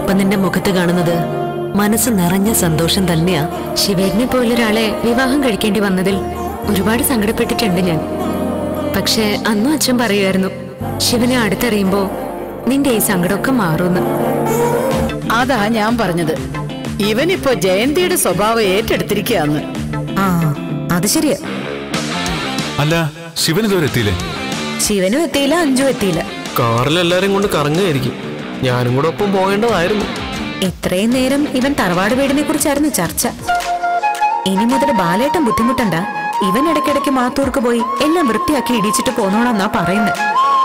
ഇപ്പൊ നിന്റെ മുഖത്ത് കാണുന്നത് മനസ്സ് നിറഞ്ഞ സന്തോഷം തന്നെയാ ശിവേട്ടനെ പോലൊരാളെ വിവാഹം കഴിക്കേണ്ടി വന്നതിൽ ഒരുപാട് സങ്കടപ്പെട്ടിട്ടുണ്ട് ഞാൻ പക്ഷെ അന്നും അച്ഛൻ പറയുമായിരുന്നു ശിവനെ അടുത്തറിയുമ്പോ നിന്റെ ഈ സങ്കടമൊക്കെ മാറുമെന്ന് അതാ ഞാൻ പറഞ്ഞത് ഇവനിപ്പോ ജയന്തിയുടെ സ്വഭാവം ഏറ്റെടുത്തിരിക്കുകയാന്ന് ആ അത് ശരിയാ അല്ല ശിവൻ ഇതുവരെ എത്തിയില്ലേ ശിവനും എത്തിയില്ല അഞ്ചും എത്തിയില്ല കാറിൽ എല്ലാരും കൊണ്ട് കറങ്ങുമായിരിക്കും ഞാനും കൂടെ ഒപ്പം പോകേണ്ടതായിരുന്നു ഇത്രയും നേരം ഇവൻ തറവാട് വീടിനെ കുറിച്ചായിരുന്നു ചർച്ച ഇനി മുതൽ ബാലേട്ടൻ ബുദ്ധിമുട്ടണ്ട ഇവൻ ഇടയ്ക്കിടയ്ക്ക് മാത്തൂർക്ക് പോയി എല്ലാം വൃത്തിയാക്കി ഇടിച്ചിട്ട് പോന്നോളാന്നാ പറയുന്നത്